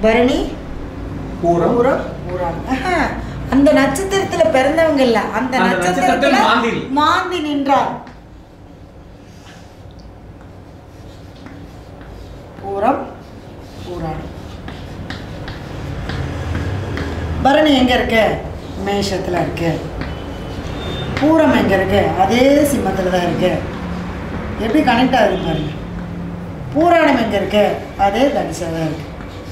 பரணி பூரம் பூரம் பூராடம் ஆஹா, அந்த நட்சத்திரத்துல பிறந்தவங்க இல்ல அந்த அந்த நட்சத்திரத்துல நட்சத்திரத்தில் மாந்தி. மாந்தி நின்றார் பூரம் பூராடம் பரணி எங்க இருக்கு மேஷத்துல இருக்கு பூரம் எங்க இருக்கு அதே சிம்மத்துல தான் இருக்கு எப்படி கனெக்ட் ஆகுது பாருங்க பூராடம் எங்க இருக்கு அதே தனுஷா தான் இருக்கு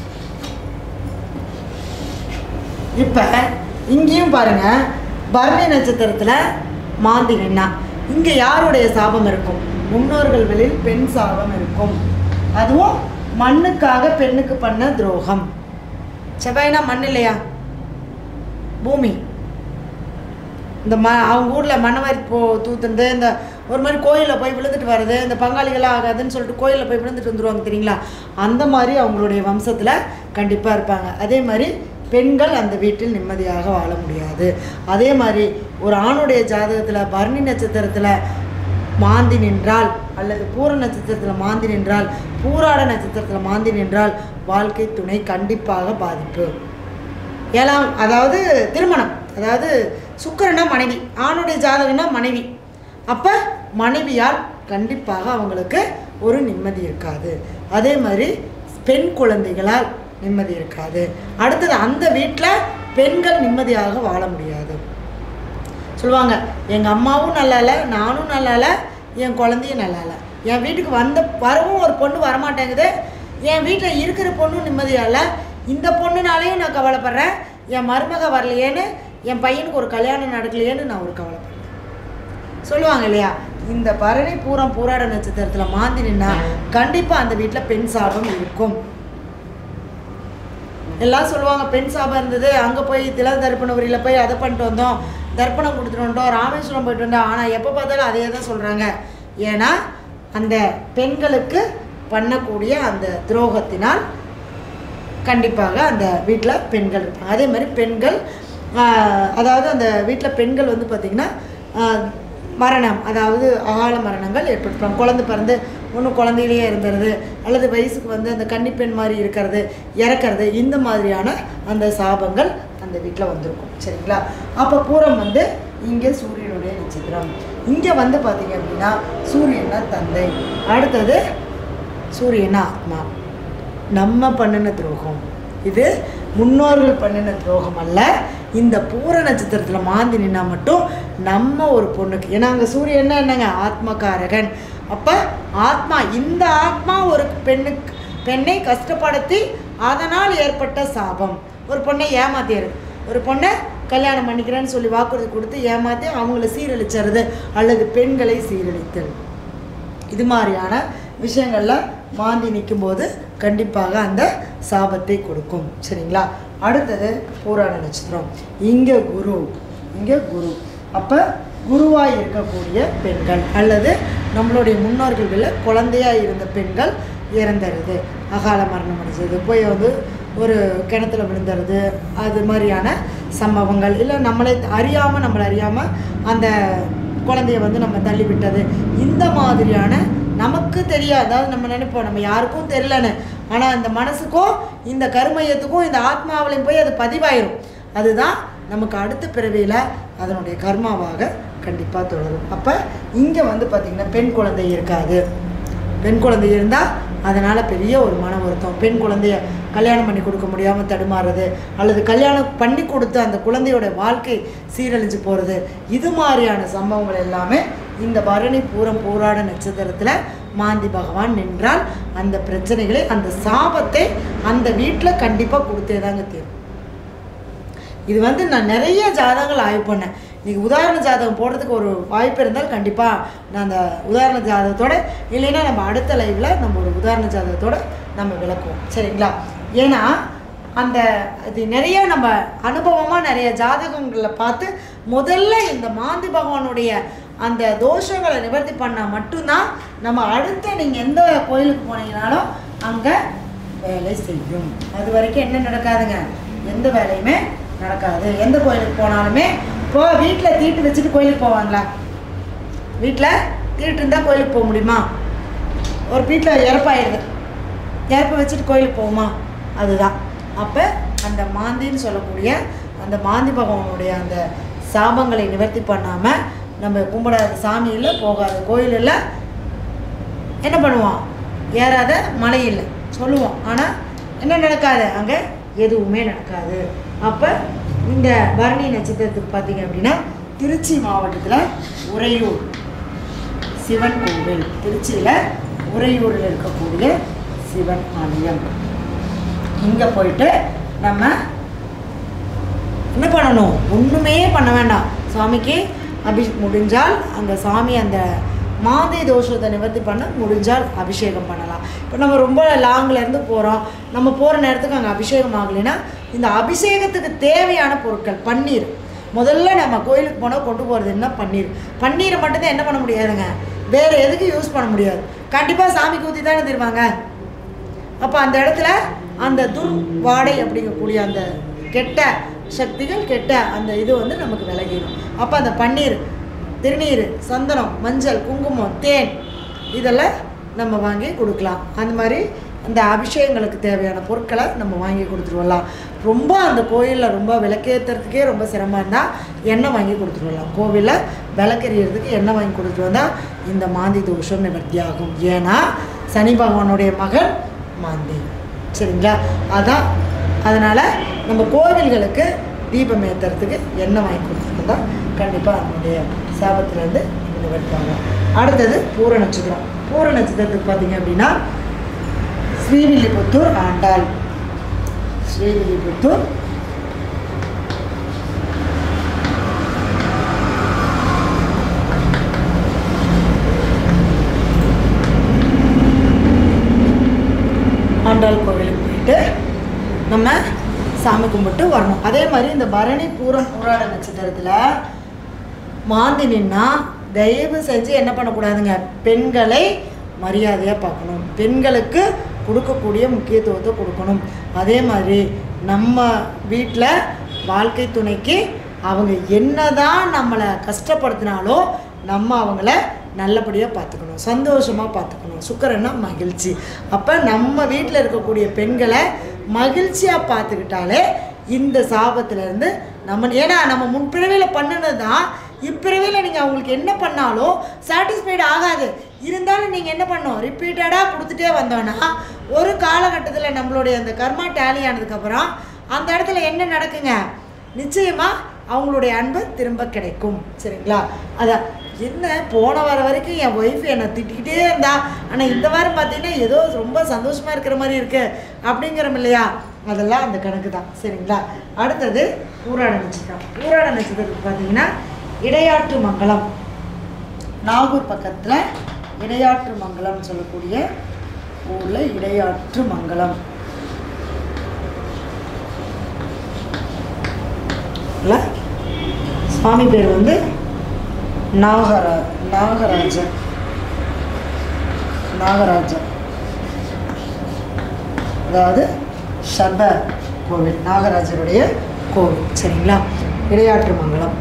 இப்போ இங்கேயும் பாருங்க பரணி நட்சத்திரத்தில் மாந்தி நின்னா இங்கே யாருடைய சாபம் இருக்கும் முன்னோர்கள் வெளியில் பெண் சாபம் இருக்கும் அதுவும் மண்ணுக்காக பெண்ணுக்கு பண்ண துரோகம் செவ்வாய்னா மண் இல்லையா பூமி இந்த ம அவங்க ஊரில் மண்ணவாரி போ தூத்துறது இந்த ஒரு மாதிரி கோயிலில் போய் விழுந்துட்டு வர்றது இந்த பங்காளிகளாக ஆகாதுன்னு சொல்லிட்டு கோயிலில் போய் விழுந்துட்டு வந்துருவாங்க தெரியுங்களா அந்த மாதிரி அவங்களுடைய வம்சத்தில் கண்டிப்பாக இருப்பாங்க அதே மாதிரி பெண்கள் அந்த வீட்டில் நிம்மதியாக வாழ முடியாது அதே மாதிரி ஒரு ஆணுடைய ஜாதகத்தில் பரணி நட்சத்திரத்தில் மாந்தி நின்றால் அல்லது பூர நட்சத்திரத்தில் மாந்தி நின்றால் பூராட நட்சத்திரத்தில் மாந்தி நின்றால் வாழ்க்கை துணை கண்டிப்பாக பாதிப்பு ஏழாம் அதாவது திருமணம் அதாவது சுக்கிரனா மனைவி ஆணுடைய ஜாதகம்னா மனைவி அப்போ மனைவியால் கண்டிப்பாக அவங்களுக்கு ஒரு நிம்மதி இருக்காது அதே மாதிரி பெண் குழந்தைகளால் நிம்மதி இருக்காது அடுத்தது அந்த வீட்டில் பெண்கள் நிம்மதியாக வாழ முடியாது சொல்லுவாங்க எங்கள் அம்மாவும் நல்லா இல்லை நானும் நல்லா இல்லை என் குழந்தையும் நல்லா இல்லை என் வீட்டுக்கு வந்த வரவும் ஒரு பொண்ணு வரமாட்டேங்குது என் வீட்டில் இருக்கிற பொண்ணும் நிம்மதியாக இல்லை இந்த பொண்ணுனாலேயும் நான் கவலைப்படுறேன் என் மருமக வரலையேன்னு என் பையனுக்கு ஒரு கல்யாணம் நடக்கலையேன்னு நான் ஒரு கவலைப்படுறேன் சொல்லுவாங்க இல்லையா இந்த பரணி பூரம் பூராட நட்சத்திரத்தில் மாந்தி நின்னா கண்டிப்பாக அந்த வீட்டில் பெண் சாபம் இருக்கும் எல்லாம் சொல்லுவாங்க பெண் சாபம் இருந்தது அங்கே போய் தில தர்ப்பணபுரியில் போய் அதை பண்ணிட்டு வந்தோம் தர்ப்பணம் கொடுத்துட்டு வந்தோம் ராமேஸ்வரம் போயிட்டு வந்தோம் ஆனால் எப்போ பார்த்தாலும் அதே தான் சொல்கிறாங்க ஏன்னா அந்த பெண்களுக்கு பண்ணக்கூடிய அந்த துரோகத்தினால் கண்டிப்பாக அந்த வீட்டில் பெண்கள் இருப்பாங்க அதே மாதிரி பெண்கள் ஆஹ், அதாவது அந்த வீட்டில் பெண்கள் வந்து பார்த்திங்கன்னா ஆஹ், மரணம் அதாவது அகால மரணங்கள் ஏற்பட்டுருப்பாங்க குழந்தை பிறந்து ஒன்றும் குழந்தையிலேயே இருந்துறது அல்லது வயசுக்கு வந்து அந்த கன்னிப்பெண் மாதிரி இருக்கிறது இறக்கிறது இந்த மாதிரியான அந்த சாபங்கள் அந்த வீட்டில் வந்திருக்கும் சரிங்களா அப்போ பூரம் வந்து இங்கே சூரியனுடைய நட்சத்திரம் இங்கே வந்து பார்த்தீங்க அப்படின்னா சூரியனா தந்தை அடுத்தது சூரியனா ஆத்மா நம்ம பண்ணின துரோகம் இது முன்னோர்கள் பண்ணின துரோகம் அல்ல இந்த பூர நட்சத்திரத்தில் மாந்தி நின்னா மட்டும் நம்ம ஒரு பொண்ணுக்கு ஏன்னா அங்கே சூரியன் என்னங்க ஆத்மகாரகன் அப்போ ஆத்மா இந்த ஆத்மா ஒரு பெண்ணுக்கு பெண்ணை கஷ்டப்படுத்தி அதனால் ஏற்பட்ட சாபம் ஒரு பொண்ணை ஏமாத்திடுது ஒரு பொண்ணை கல்யாணம் பண்ணிக்கிறேன்னு சொல்லி வாக்குறுதி கொடுத்து ஏமாற்றி அவங்கள சீரழிச்சறது அல்லது பெண்களை சீரழித்தல் இது மாதிரியான விஷயங்கள்ல மாந்தி நிற்கும்போது கண்டிப்பாக அந்த சாபத்தை கொடுக்கும் சரிங்களா அடுத்தது பூராண நட்சத்திரம் இங்கே குரு இங்கே குரு அப்போ குருவாய் இருக்கக்கூடிய பெண்கள் அல்லது நம்மளுடைய முன்னோர்களில் குழந்தையாக இருந்த பெண்கள் இறந்துடுது அகால மரணம் அடைஞ்சது போய் வந்து ஒரு கிணத்துல விழுந்துடுது அது மாதிரியான சம்பவங்கள் இல்லை நம்மளை அறியாமல் நம்மளை அறியாமல் அந்த குழந்தைய வந்து நம்ம தள்ளி விட்டது இந்த மாதிரியான நமக்கு தெரியாது அதாவது நம்ம நினைப்போம் நம்ம யாருக்கும் தெரிலன்னு ஆனால் இந்த மனசுக்கும் இந்த கருமையத்துக்கும் இந்த ஆத்மாவிலையும் போய் அது பதிவாயிரும் அதுதான் நமக்கு அடுத்த பிறவியில் அதனுடைய கர்மாவாக கண்டிப்பாக தொடரும் அப்போ இங்கே வந்து பார்த்திங்கன்னா பெண் குழந்தை இருக்காது பெண் குழந்தை இருந்தால் அதனால் பெரிய ஒரு மன வருத்தம் பெண் குழந்தைய கல்யாணம் பண்ணி கொடுக்க முடியாமல் தடுமாறுறது அல்லது கல்யாணம் பண்ணி கொடுத்து அந்த குழந்தையோட வாழ்க்கை சீரழிஞ்சு போகிறது இது மாதிரியான சம்பவங்கள் எல்லாமே இந்த பரணி பூரம் பூராட நட்சத்திரத்தில் மாந்தி பகவான் நின்றால் அந்த பிரச்சனைகளை அந்த சாபத்தை அந்த வீட்டில் கண்டிப்பாக கொடுத்தே தாங்க தீரும் இது வந்து நான் நிறைய ஜாதகங்கள் ஆய்வு பண்ணேன் இன்னைக்கு உதாரண ஜாதகம் போடுறதுக்கு ஒரு வாய்ப்பு இருந்தால் கண்டிப்பாக நான் அந்த உதாரண ஜாதகத்தோட இல்லைன்னா நம்ம அடுத்த லைவில் நம்ம ஒரு உதாரண ஜாதகத்தோட நம்ம விளக்குவோம் சரிங்களா ஏன்னா அந்த இது நிறைய நம்ம அனுபவமாக நிறைய ஜாதகங்களில் பார்த்து முதல்ல இந்த மாந்தி பகவானுடைய அந்த தோஷங்களை நிவர்த்தி பண்ணால் மட்டும்தான் நம்ம அடுத்த நீங்கள் எந்த கோயிலுக்கு போனீங்கனாலும் அங்கே வேலை செய்யும் அது வரைக்கும் என்ன நடக்காதுங்க எந்த வேலையுமே நடக்காது எந்த கோயிலுக்கு போனாலுமே இப்போ வீட்டில் தீட்டு வச்சுட்டு கோயிலுக்கு போவாங்களா வீட்டில் தீட்டு இருந்தால் கோயிலுக்கு போக முடியுமா ஒரு வீட்டில் இறப்பாயிருது இறப்பை வச்சுட்டு கோயிலுக்கு போகுமா அதுதான் அப்போ அந்த மாந்தின்னு சொல்லக்கூடிய அந்த மாந்தி பகவானுடைய அந்த சாபங்களை நிவர்த்தி பண்ணாமல் நம்ம கும்பிடாத சாமியில் போகாத கோயிலில் என்ன பண்ணுவோம் ஏறாத மலை இல்லை சொல்லுவோம் ஆனால் என்ன நடக்காது அங்கே எதுவுமே நடக்காது அப்போ இந்த பரணி நட்சத்திரத்துக்கு பார்த்தீங்க அப்படின்னா திருச்சி மாவட்டத்தில் உறையூர் சிவன் கோவில் திருச்சியில் உறையூரில் இருக்கக்கூடிய சிவன் ஆலயம் இங்கே போயிட்டு நம்ம என்ன பண்ணணும் ஒன்றுமே பண்ண வேண்டாம் சுவாமிக்கு அபி முடிஞ்சால் அந்த சாமி அந்த மாதை தோஷத்தை நிவர்த்தி பண்ண முடிஞ்சால் அபிஷேகம் பண்ணலாம் இப்போ நம்ம ரொம்ப லாங்கில் இருந்து போகிறோம் நம்ம போகிற நேரத்துக்கு அங்கே அபிஷேகம் ஆகலைன்னா இந்த அபிஷேகத்துக்கு தேவையான பொருட்கள் பன்னீர் முதல்ல நம்ம கோயிலுக்கு போனால் கொண்டு போகிறது என்ன பன்னீர் பன்னீரை மட்டும்தான் என்ன பண்ண முடியாதுங்க வேறு எதுக்கு யூஸ் பண்ண முடியாது கண்டிப்பாக சாமிக்கு ஊற்றி தானே தருவாங்க அப்போ அந்த இடத்துல அந்த துர் வாடை அப்படிங்கக்கூடிய அந்த கெட்ட சக்திகள் கெட்ட அந்த இது வந்து நமக்கு விலகிடும் அப்போ அந்த பன்னீர் திருநீர் சந்தனம் மஞ்சள் குங்குமம் தேன் இதெல்லாம் நம்ம வாங்கி கொடுக்கலாம் அந்த மாதிரி அந்த அபிஷேகங்களுக்கு தேவையான பொருட்களை நம்ம வாங்கி கொடுத்துட்டு வரலாம் ரொம்ப அந்த கோயிலில் ரொம்ப விளக்கேற்றுறதுக்கே ரொம்ப சிரமம் இருந்தால் எண்ணெய் வாங்கி கொடுத்துட்டு வரலாம் கோவிலில் விளக்கெறியறதுக்கு எண்ணெய் வாங்கி கொடுத்துட்டு வந்தால் இந்த மாந்தி தோஷம் நிவர்த்தி ஆகும் ஏன்னா சனி பகவானுடைய மகன் மாந்தி சரிங்களா அதான் அதனால் நம்ம கோவில்களுக்கு தீபம் ஏற்றுறதுக்கு எண்ணெய் வாங்கி கொடுத்துட்டு தான் கண்டிப்பாக அதனுடைய சாபத்திலேருந்து நிவர்த்தாங்க அடுத்தது பூர நட்சத்திரம் பூர நட்சத்திரத்துக்கு பார்த்தீங்க அப்படின்னா ஸ்ரீவில்லிபுத்தூர் ஆண்டாள் ஸ்ரீவில்லிபுத்தூர் ஆண்டாள் கோவிலுக்கு போயிட்டு நம்ம சாமி கும்பிட்டு வரணும் அதே மாதிரி இந்த பரணி பூரம் பூராட நட்சத்திரத்தில் மாந்தி நின்னா தயவு செஞ்சு என்ன பண்ணக்கூடாதுங்க பெண்களை மரியாதையாக பார்க்கணும் பெண்களுக்கு கொடுக்கக்கூடிய முக்கியத்துவத்தை கொடுக்கணும் அதே மாதிரி நம்ம வீட்டில் வாழ்க்கை துணைக்கு அவங்க என்னதான் நம்மளை கஷ்டப்படுத்தினாலும் நம்ம அவங்கள நல்லபடியாக பார்த்துக்கணும் சந்தோஷமாக பார்த்துக்கணும் சுக்கரன்னா மகிழ்ச்சி அப்போ நம்ம வீட்டில் இருக்கக்கூடிய பெண்களை மகிழ்ச்சியாக பார்த்துக்கிட்டாலே இந்த சாபத்திலேருந்து நம்ம ஏன்னா நம்ம முன்பிறவியில் பண்ணினது தான் இப்பிறவியில் நீங்கள் அவங்களுக்கு என்ன பண்ணாலும் சாட்டிஸ்ஃபைடு ஆகாது இருந்தாலும் நீங்கள் என்ன பண்ணணும் ரிப்பீட்டடாக கொடுத்துட்டே வந்தோன்னா ஒரு காலகட்டத்தில் நம்மளுடைய அந்த கர்மா டேலி ஆனதுக்கப்புறம் அந்த இடத்துல என்ன நடக்குங்க நிச்சயமாக அவங்களுடைய அன்பு திரும்ப கிடைக்கும் சரிங்களா அதான் என்ன போன வார வரைக்கும் என் ஒய்ஃப் என்னை திட்டிக்கிட்டே இருந்தா ஆனால் இந்த வாரம் பார்த்தீங்கன்னா ஏதோ ரொம்ப சந்தோஷமாக இருக்கிற மாதிரி இருக்கு அப்படிங்கிறோம் இல்லையா அதெல்லாம் அந்த கணக்கு தான் சரிங்களா அடுத்தது ஊராட நட்சத்திரம் ஊராட நட்சத்திரத்துக்கு பார்த்தீங்கன்னா இடையாற்று மங்கலம் நாகூர் பக்கத்தில் இடையாற்று மங்கலம்னு சொல்லக்கூடிய ஊரில் இடையாற்று மங்கலம் இல்ல? சுவாமி பேர் வந்து நாகரா நாகராஜன் நாகராஜன் அதாவது சர்ப கோவில் நாகராஜருடைய கோவில் சரிங்களா இடையாற்று மங்கலம்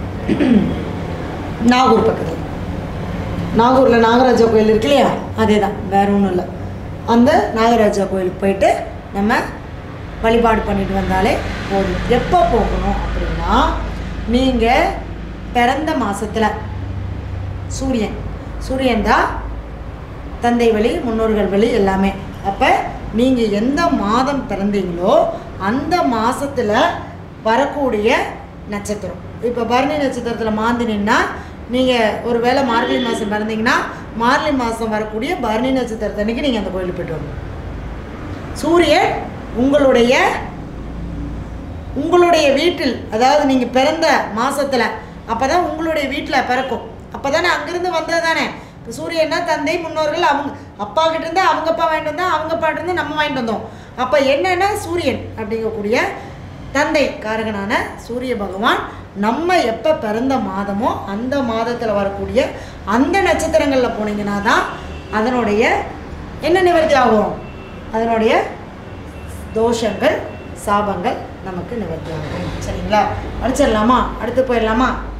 நாகூர் பக்கத்தில் நாகூரில் நாகராஜா கோயில் இருக்கு இல்லையா அதே தான் வேற ஒன்றும் இல்லை அந்த நாகராஜா கோயிலுக்கு போயிட்டு நம்ம வழிபாடு பண்ணிட்டு வந்தாலே போதும் எப்போ போகணும் அப்படின்னா நீங்கள் பிறந்த மாசத்துல சூரியன் சூரியன் தான் தந்தை வழி முன்னோர்கள் வழி எல்லாமே அப்போ நீங்கள் எந்த மாதம் பிறந்தீங்களோ அந்த மாதத்தில் வரக்கூடிய நட்சத்திரம் இப்போ பரணி நட்சத்திரத்தில் மாந்தி நின்னா நீங்கள் ஒரு வேளை மார்கழி மாதம் பிறந்தீங்கன்னா மார்கழி மாதம் வரக்கூடிய பரணி நட்சத்திரத்தன்னைக்கு நீங்கள் அந்த கோயிலுக்கு போயிட்டு வரணும் சூரியன் உங்களுடைய உங்களுடைய வீட்டில் அதாவது நீங்கள் பிறந்த மாசத்துல அப்போ தான் உங்களுடைய வீட்டில் பிறக்கும் அப்போ தானே அங்கேருந்து வந்தது தானே இப்போ சூரியன்னா தந்தை முன்னோர்கள் அவங்க அப்பா கிட்ட இருந்து அவங்க அப்பா வாங்கிட்டு வந்தா அவங்க அப்பா இருந்து நம்ம வாங்கிட்டு வந்தோம் அப்போ என்னன்னா சூரியன் அப்படிங்கக்கூடிய தந்தை காரகனான சூரிய பகவான் நம்ம எப்போ பிறந்த மாதமோ அந்த மாதத்தில் வரக்கூடிய அந்த நட்சத்திரங்களில் போனீங்கன்னா தான் அதனுடைய என்ன நிவர்த்தி ஆகும் அதனுடைய தோஷங்கள் சாபங்கள் நமக்கு நிவர்த்தி ஆகும் சரிங்களா அடிச்சிடலாமா அடுத்து போயிடலாமா